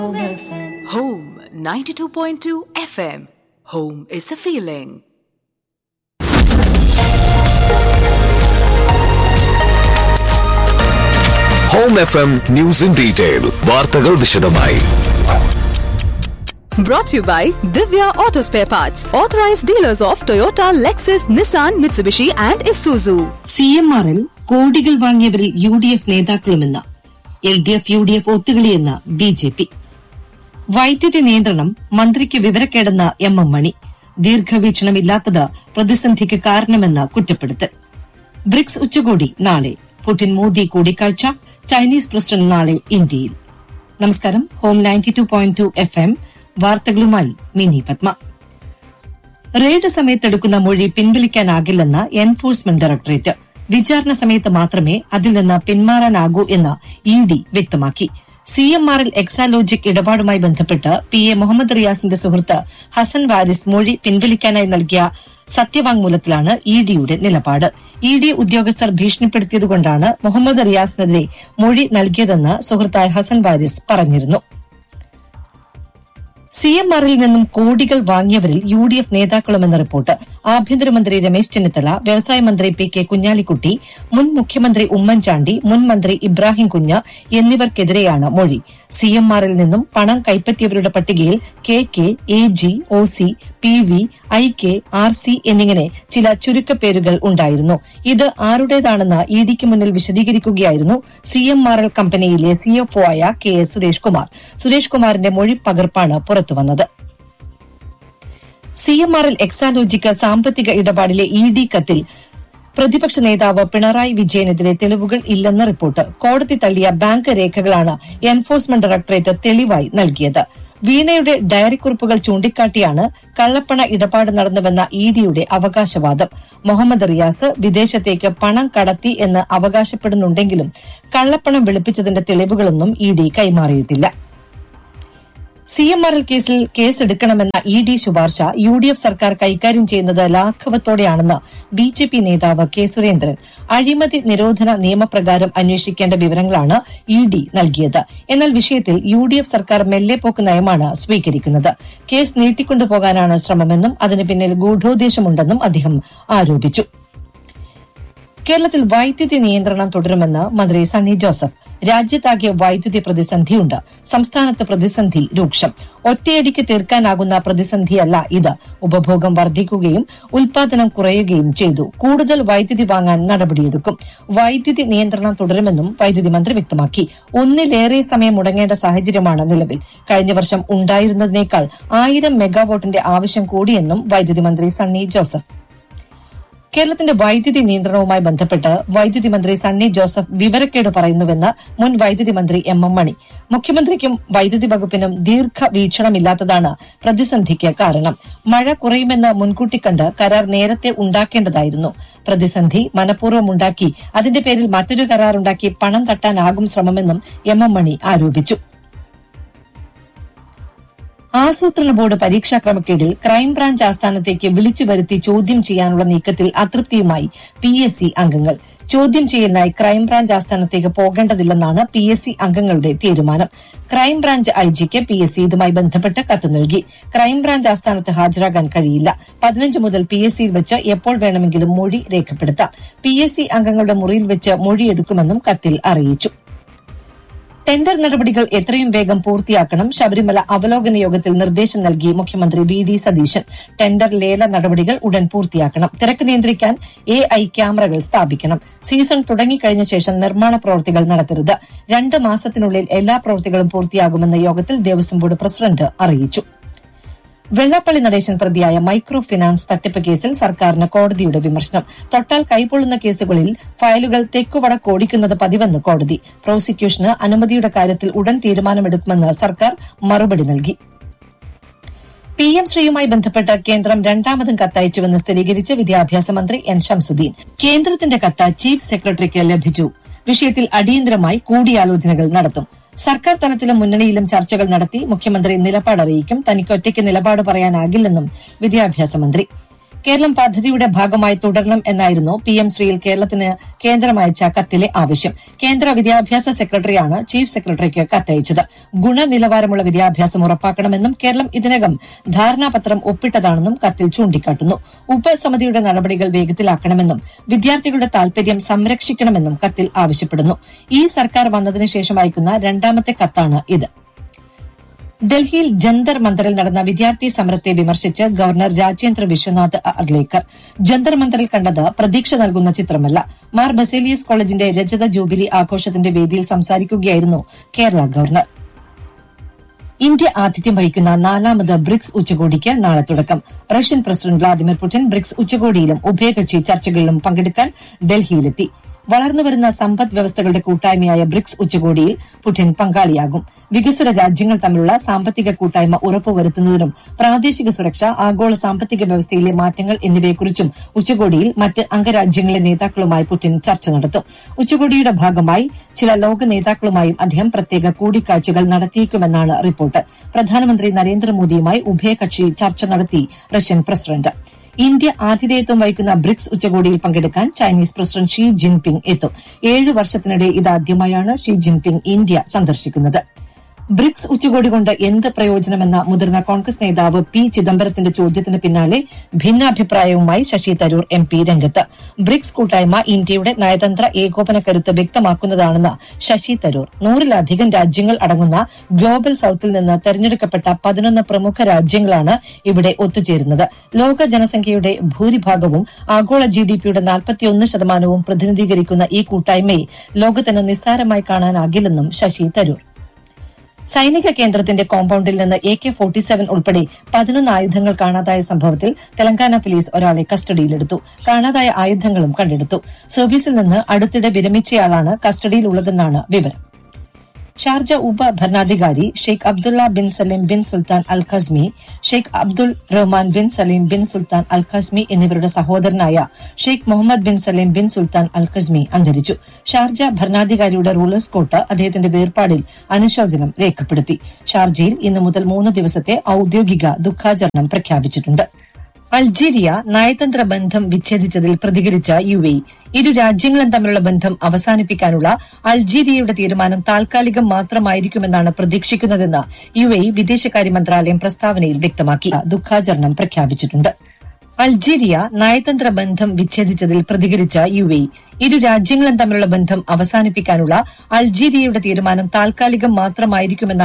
Home 92.2 FM. Home is a feeling. Home F M news in detail വാർത്തകൾ വിശദമായി Brought to you by Divya Auto Spare Parts, authorized dealers of Toyota, Lexus, Nissan, Mitsubishi, and Isuzu. C M ആറിൽ കോടികൾ വാങ്ങിയവരിൽ U D F നേതാക്കളുമെന്ന് L D F U D F ഒത്തുകളിയെന്ന് B J P വൈദ്യുതി നിയന്ത്രണം മന്ത്രിക്ക് വിവരക്കേടെന്ന് M M മണി ദീർഘവീക്ഷണമില്ലാത്തത് പ്രതിസന്ധിക്ക് കാരണമെന്ന് കുറ്റപ്പെടുത്തൽ ബ്രിക്സ് ഉച്ചകോടി നാളെ പുടിൻ മോദി കൂടിക്കാഴ്ച ചൈനീസ് പ്രസിഡന്റ് നാളെ ഇന്ത്യയിൽ നമസ്കാരം Home ninety two point two F M വാർത്തകളുമായി മിനി പത്മ റെയ്ഡ് സമയത്തെടുക്കുന്ന മൊഴി പിൻവലിക്കാനാകില്ലെന്ന് എൻഫോഴ്സ്മെന്റ് ഡയറക്ടറേറ്റ് വിചാരണ സമയത്ത് മാത്രമേ അതിൽ നിന്ന് പിന്മാറാനാകൂ എന്ന് ഇ ഡി വ്യക്തമാക്കി സി എം ആറിൽ എക്സാലോജിക് ഇടപാടുമായി ബന്ധപ്പെട്ട് പി എ മുഹമ്മദ് റിയാസിന്റെ സുഹൃത്ത് ഹസൻ വാരിസ് മൊഴി പിൻവലിക്കാനായി നൽകിയ സത്യവാങ്മൂലത്തിലാണ് ഇ ഡിയുടെ നിലപാട് ഇ ഡി ഉദ്യോഗസ്ഥർ ഭീഷണിപ്പെടുത്തിയതുകൊണ്ടാണ് മുഹമ്മദ് റിയാസിനെതിരെ മൊഴി നൽകിയതെന്ന് സുഹൃത്തായ ഹസൻ വാരിസ് പറഞ്ഞിരുന്നു സി എം ആറിൽ നിന്നും കോടികൾ വാങ്ങിയവരിൽ യു ഡി എഫ് നേതാക്കളുമെന്ന റിപ്പോർട്ട് ആഭ്യന്തരമന്ത്രി രമേശ് ചെന്നിത്തല വ്യവസായ മന്ത്രി പി കെ കുഞ്ഞാലിക്കുട്ടി മുൻ മുഖ്യമന്ത്രി ഉമ്മൻചാണ്ടി മുൻ മന്ത്രി ഇബ്രാഹിം കുഞ്ഞ് എന്നിവർക്കെതിരെയാണ് മൊഴി സി എം ആറിൽ നിന്നും പണം കൈപ്പറ്റിയവരുടെ പട്ടികയിൽ K K A G O C P V I K R C എന്നിങ്ങനെ ചില ചുരുക്കപ്പേരുകൾ ഉണ്ടായിരുന്നു ഇത് ആരുടേതാണെന്ന് ഇ ഡിക്ക് മുന്നിൽ വിശദീകരിക്കുകയായിരുന്നു സി എം ആർ എൽ കമ്പനിയിലെ സിഎഫ്ഒ ആയ കെ എസ് സുരേഷ് കുമാർ സുരേഷ് കുമാറിന്റെ മൊഴി പകർപ്പാണ് പുറത്തുവന്നത് C M R L Exalogic സാമ്പത്തിക ഇടപാടിലെ ഇ ഡി കത്തിൽ പ്രതിപക്ഷ നേതാവ് പിണറായി വിജയനെതിരെ തെളിവുകൾ ഇല്ലെന്ന റിപ്പോർട്ട് കോടതി തള്ളിയ ബാങ്ക് രേഖകളാണ് എൻഫോഴ്സ്മെന്റ് ഡയറക്ടറേറ്റ് തെളിവായി നൽകിയത് വീണയുടെ ഡയറിക്കുറിപ്പുകൾ ചൂണ്ടിക്കാട്ടിയാണ് കള്ളപ്പണ ഇടപാട് നടന്നുവെന്ന ഇ ഡിയുടെ അവകാശവാദം മുഹമ്മദ് റിയാസ് വിദേശത്തേക്ക് പണം കടത്തി എന്ന് അവകാശപ്പെടുന്നുണ്ടെങ്കിലും കള്ളപ്പണം വെളുപ്പിച്ചതിന്റെ തെളിവുകളൊന്നും ഇ ഡി കൈമാറിയിട്ടില്ല സി എം ആർ എൽ കേസിൽ കേസെടുക്കണമെന്ന ഇ ഡി ശുപാർശ യു ഡി എഫ് സർക്കാർ കൈകാര്യം ചെയ്യുന്നത് ലാഘവത്തോടെയാണെന്ന് ബി ജെ പി നേതാവ് കെ സുരേന്ദ്രൻ അഴിമതി നിരോധന നിയമപ്രകാരം അന്വേഷിക്കേണ്ട വിവരങ്ങളാണ് ഇ ഡി നൽകിയത് എന്നാൽ വിഷയത്തിൽ യു ഡി എഫ് സർക്കാർ മെല്ലെപ്പോക്ക് നയമാണ് സ്വീകരിക്കുന്നത് കേസ് നീട്ടിക്കൊണ്ടുപോകാനാണ് ശ്രമമെന്നും അതിന് പിന്നിൽ ഗൂഢോദ്ദേശമുണ്ടെന്നും അദ്ദേഹം ആരോപിച്ചു കേരളത്തിൽ വൈദ്യുതി നിയന്ത്രണം തുടരുമെന്ന് മന്ത്രി സണ്ണി ജോസഫ് രാജ്യത്താകെ വൈദ്യുതി പ്രതിസന്ധിയുണ്ട് സംസ്ഥാനത്ത് പ്രതിസന്ധി രൂക്ഷം ഒറ്റയടിക്ക് തീർക്കാനാകുന്ന പ്രതിസന്ധിയല്ല ഇത് ഉപഭോഗം വർദ്ധിക്കുകയും ഉൽപാദനം കുറയുകയും ചെയ്തു കൂടുതൽ വൈദ്യുതി വാങ്ങാൻ നടപടിയെടുക്കും വൈദ്യുതി നിയന്ത്രണം തുടരുമെന്നും വൈദ്യുതി മന്ത്രി വ്യക്തമാക്കി ഒന്നിലേറെ സമയം മുടങ്ങേണ്ട സാഹചര്യമാണ് നിലവിൽ കഴിഞ്ഞ വർഷം ഉണ്ടായിരുന്നതിനേക്കാൾ ആയിരം മെഗാവാട്ടിന്റെ ആവശ്യം കൂടിയെന്നും വൈദ്യുതി മന്ത്രി സണ്ണി ജോസഫ് കേരളത്തിന്റെ വൈദ്യുതി നിയന്ത്രണവുമായി ബന്ധപ്പെട്ട് വൈദ്യുതി മന്ത്രി സണ്ണി ജോസഫ് വിവരക്കേട് പറയുന്നുവെന്ന് മുൻ വൈദ്യുതി മന്ത്രി എം എം മണി മുഖ്യമന്ത്രിക്കും വൈദ്യുതി വകുപ്പിനും ദീർഘവീക്ഷണമില്ലാത്തതാണ് പ്രതിസന്ധിക്ക് കാരണം മഴ കുറയുമെന്ന് മുൻകൂട്ടി കണ്ട് കരാർ നേരത്തെ ഉണ്ടാക്കേണ്ടതായിരുന്നു പ്രതിസന്ധി മനഃപൂർവ്വം ഉണ്ടാക്കി അതിന്റെ പേരിൽ മറ്റൊരു കരാർ ഉണ്ടാക്കി പണം തട്ടാനാകും ശ്രമമെന്നും എം എം മണി ആരോപിച്ചു ആസൂത്രണ ബോർഡ് പരീക്ഷാ ക്രമക്കേടിൽ ക്രൈംബ്രാഞ്ച് ആസ്ഥാനത്തേക്ക് വിളിച്ചു വരുത്തി ചോദ്യം ചെയ്യാനുള്ള നീക്കത്തിൽ അതൃപ്തിയുമായി പി എസ് സി അംഗങ്ങൾ ചോദ്യം ചെയ്യലിനായി ക്രൈംബ്രാഞ്ച് ആസ്ഥാനത്തേക്ക് പോകേണ്ടതില്ലെന്നാണ് പി എസ് സി അംഗങ്ങളുടെ തീരുമാനം ക്രൈംബ്രാഞ്ച് ഐ ജിക്ക് പി എസ് സി ഇതുമായി ബന്ധപ്പെട്ട് കത്ത് നൽകി ക്രൈംബ്രാഞ്ച് ആസ്ഥാനത്ത് ഹാജരാകാൻ കഴിയില്ല പതിനഞ്ച് മുതൽ പി എസ് സിയിൽ വെച്ച് എപ്പോൾ വേണമെങ്കിലും മൊഴി രേഖപ്പെടുത്താം പി എസ് സി അംഗങ്ങളുടെ മുറിയിൽ വെച്ച് മൊഴിയെടുക്കുമെന്നും കത്തിൽ അറിയിച്ചു ടെൻഡർ നടപടികൾ എത്രയും വേഗം പൂർത്തിയാക്കണം ശബരിമല അവലോകന യോഗത്തിൽ നിർദ്ദേശം നൽകി മുഖ്യമന്ത്രി വി ഡി സതീശൻ ടെൻഡർ ലേല നടപടികൾ ഉടൻ പൂർത്തിയാക്കണം തിരക്ക് നിയന്ത്രിക്കാൻ എ ഐ ക്യാമറകൾ സ്ഥാപിക്കണം സീസൺ തുടങ്ങിക്കഴിഞ്ഞ ശേഷം നിർമ്മാണ പ്രവൃത്തികൾ നടത്തരുത് രണ്ട് മാസത്തിനുള്ളിൽ എല്ലാ പ്രവൃത്തികളും പൂർത്തിയാകുമെന്ന് യോഗത്തിൽ ദേവസ്വം ബോർഡ് പ്രസിഡന്റ് അറിയിച്ചു വെള്ളാപ്പള്ളി നടേശൻ പ്രതിയായ മൈക്രോ ഫിനാൻസ് തട്ടിപ്പ് കേസിൽ സർക്കാരിന് കോടതിയുടെ വിമർശനം തൊട്ടാൽ കൈപ്പൊള്ളുന്ന കേസുകളിൽ ഫയലുകൾ തെക്കുവടക്ക് ഓടിക്കുന്നത് പതിവെന്ന് കോടതി പ്രോസിക്യൂഷന് അനുമതിയുടെ കാര്യത്തിൽ ഉടൻ തീരുമാനമെടുക്കുമെന്ന് സർക്കാർ മറുപടി നൽകി പി എം ശ്രീയുമായി ബന്ധപ്പെട്ട് കേന്ദ്രം രണ്ടാമതും കത്തയച്ചുവെന്ന് സ്ഥിരീകരിച്ച് വിദ്യാഭ്യാസ മന്ത്രി എൻ ഷംസുദ്ദീൻ കേന്ദ്രത്തിന്റെ കത്ത് ചീഫ് സെക്രട്ടറിക്ക് ലഭിച്ചു വിഷയത്തിൽ അടിയന്തരമായി കൂടിയാലോചനകൾ നടത്തും സർക്കാർ തലത്തിലും മുന്നണിയിലും ചർച്ചകൾ നടത്തി മുഖ്യമന്ത്രി നിലപാട് അറിയിക്കും തനിക്ക് ഒറ്റയ്ക്ക് നിലപാട് പറയാനാകില്ലെന്നും വിദ്യാഭ്യാസ മന്ത്രി കേരളം പദ്ധതിയുടെ ഭാഗമായി തുടരണം എന്നായിരുന്നു പി എം ശ്രീയിൽ കേരളത്തിന് കേന്ദ്രം അയച്ച കത്തിലെ ആവശ്യം കേന്ദ്ര വിദ്യാഭ്യാസ സെക്രട്ടറിയാണ് ചീഫ് സെക്രട്ടറിക്ക് കത്തയച്ചത് ഗുണനിലവാരമുള്ള വിദ്യാഭ്യാസം ഉറപ്പാക്കണമെന്നും കേരളം ഇതിനകം ധാരണാപത്രം ഒപ്പിട്ടതാണെന്നും കത്തിൽ ചൂണ്ടിക്കാട്ടുന്നു ഉപസമിതിയുടെ നടപടികൾ വേഗത്തിലാക്കണമെന്നും വിദ്യാർത്ഥികളുടെ താൽപര്യം സംരക്ഷിക്കണമെന്നും കത്തിൽ ആവശ്യപ്പെടുന്നു ഈ സർക്കാർ വന്നതിന് ശേഷം അയക്കുന്ന രണ്ടാമത്തെ കത്താണ് ഇത് ഡൽഹിയിൽ ജന്തർ മന്ദറിൽ നടന്ന വിദ്യാർത്ഥി സമരത്തെ വിമർശിച്ച് ഗവർണർ രാജേന്ദ്ര വിശ്വനാഥ് അർലേക്കർ ജന്തർ മന്ദറിൽ കണ്ടത് പ്രതീക്ഷ നൽകുന്ന ചിത്രമല്ല മാർ ബസേലിയസ് കോളേജിന്റെ രജത ജൂബിലി ആഘോഷത്തിന്റെ വേദിയിൽ സംസാരിക്കുകയായിരുന്നു കേരള ഗവർണർ ഇന്ത്യ ആതിഥ്യം വഹിക്കുന്ന നാലാമത് ബ്രിക്സ് ഉച്ചകോടിക്ക് നാളെ തുടക്കം Russian president Vladimir Putin BRICS ഉച്ചകോടിയിലും ഉഭയകക്ഷി ചർച്ചകളിലും പങ്കെടുക്കാൻ ഡൽഹിയിലെത്തി വളർന്നുവരുന്ന സമ്പദ് വ്യവസ്ഥകളുടെ കൂട്ടായ്മയായ ബ്രിക്സ് ഉച്ചകോടിയിൽ പുടിൻ പങ്കാളിയാകും വികസ്വര രാജ്യങ്ങൾ തമ്മിലുള്ള സാമ്പത്തിക കൂട്ടായ്മ ഉറപ്പുവരുത്തുന്നതിനും പ്രാദേശിക സുരക്ഷ ആഗോള സാമ്പത്തിക വ്യവസ്ഥയിലെ മാറ്റങ്ങൾ എന്നിവയെക്കുറിച്ചും ഉച്ചകോടിയിൽ മറ്റ് അംഗരാജ്യങ്ങളിലെ നേതാക്കളുമായി പുടിൻ ചർച്ച നടത്തും ഉച്ചകോടിയുടെ ഭാഗമായി ചില ലോക നേതാക്കളുമായും അദ്ദേഹം പ്രത്യേക കൂടിക്കാഴ്ചകൾ നടത്തിയേക്കുമെന്നാണ് റിപ്പോർട്ട് പ്രധാനമന്ത്രി നരേന്ദ്രമോദിയുമായി ഉഭയകക്ഷി ചർച്ച നടത്തി റഷ്യൻ പ്രസിഡന്റ് ഇന്ത്യ ആതിഥേയത്വം വഹിക്കുന്ന ബ്രിക്സ് ഉച്ചകോടിയിൽ പങ്കെടുക്കാൻ ചൈനീസ് പ്രസിഡന്റ് ഷീ ജിൻപിങ് എത്തും ഏഴ് വർഷത്തിനിടെ ഇതാദ്യമായാണ് ഷീ ജിൻപിങ് ഇന്ത്യ സന്ദർശിക്കുന്നത് ബ്രിക്സ് ഉച്ചകോടി കൊണ്ട് എന്ത് പ്രയോജനമെന്ന മുതിർന്ന കോൺഗ്രസ് നേതാവ് പി ചിദംബരത്തിന്റെ ചോദ്യത്തിന് പിന്നാലെ ഭിന്നാഭിപ്രായവുമായി ശശി തരൂർ എം പി രംഗത്ത് ബ്രിക്സ് കൂട്ടായ്മ ഇന്ത്യയുടെ നയതന്ത്ര ഏകോപന കരുത്ത് വ്യക്തമാക്കുന്നതാണെന്ന് ശശി തരൂർ നൂറിലധികം രാജ്യങ്ങൾ അടങ്ങുന്ന ഗ്ലോബൽ സൌത്തിൽ നിന്ന് തെരഞ്ഞെടുക്കപ്പെട്ട പതിനൊന്ന് പ്രമുഖ രാജ്യങ്ങളാണ് ഇവിടെ ഒത്തുചേരുന്നത് ലോക ജനസംഖ്യയുടെ ഭൂരിഭാഗവും ആഗോള ജി ഡി പിയുടെ നാൽപ്പത്തിയൊന്ന് ശതമാനവും പ്രതിനിധീകരിക്കുന്ന ഈ കൂട്ടായ്മയെ ലോകത്തിന് നിസ്സാരമായി കാണാനാകില്ലെന്നും ശശി തരൂർ സൈനിക കേന്ദ്രത്തിന്റെ കോമ്പൌണ്ടിൽ നിന്ന് എ കെ ഫോർട്ടി സെവൻ ഉൾപ്പെടെ പതിനൊന്ന് ആയുധങ്ങൾ കാണാതായ സംഭവത്തിൽ തെലങ്കാന പോലീസ് ഒരാളെ കസ്റ്റഡിയിലെടുത്തു കാണാതായ ആയുധങ്ങളും കണ്ടെടുത്തു സർവീസിൽ നിന്ന് അടുത്തിടെ വിരമിച്ചയാളാണ് കസ്റ്റഡിയിലുള്ളതെന്നാണ് വിവരം ഷാർജ ഉപ ഭരണാധികാരി Sheikh Abdullah bin Salim bin Sultan Al Qasimi Sheikh Abdul Rahman bin Salim bin Sultan Al Qasimi എന്നിവരുടെ സഹോദരനായ Sheikh Muhammad bin Salim bin Sultan Al Qasimi അന്തരിച്ചു ഷാർജ ഭരണാധികാരിയുടെ റൂളേഴ്സ് കോർട്ട് അദ്ദേഹത്തിന്റെ വേർപാടിൽ അനുശോചനം രേഖപ്പെടുത്തി ഷാർജയിൽ ഇന്നു മുതൽ മൂന്ന് ദിവസത്തെ ഔദ്യോഗിക ദുഃഖാചരണം പ്രഖ്യാപിച്ചിട്ടുണ്ട് അൾജീരിയ നയതന്ത്ര ബന്ധം വിച്ഛേദിച്ചതിൽ പ്രതികരിച്ച യു എ ഇരു രാജ്യങ്ങളും തമ്മിലുള്ള ബന്ധം അവസാനിപ്പിക്കാനുള്ള അൾജീരിയയുടെ തീരുമാനം താൽക്കാലികം മാത്രമായിരിക്കുമെന്നാണ് പ്രതീക്ഷിക്കുന്നതെന്ന് യു എ വിദേശകാര്യ മന്ത്രാലയം പ്രസ്താവനയിൽ വ്യക്തമാക്കി ദുഃഖാചരണം പ്രഖ്യാപിച്ചിട്ടുണ്ട് അൾജീരിയ നയതന്ത്ര ബന്ധം വിച്ഛേദിച്ചതിൽ പ്രതികരിച്ച യു എ ഇരു രാജ്യങ്ങളും തമ്മിലുള്ള ബന്ധം അവസാനിപ്പിക്കാനുള്ള അൾജീരിയയുടെ തീരുമാനം താൽക്കാലികം മാത്രമായിരിക്കുമെന്നാണ്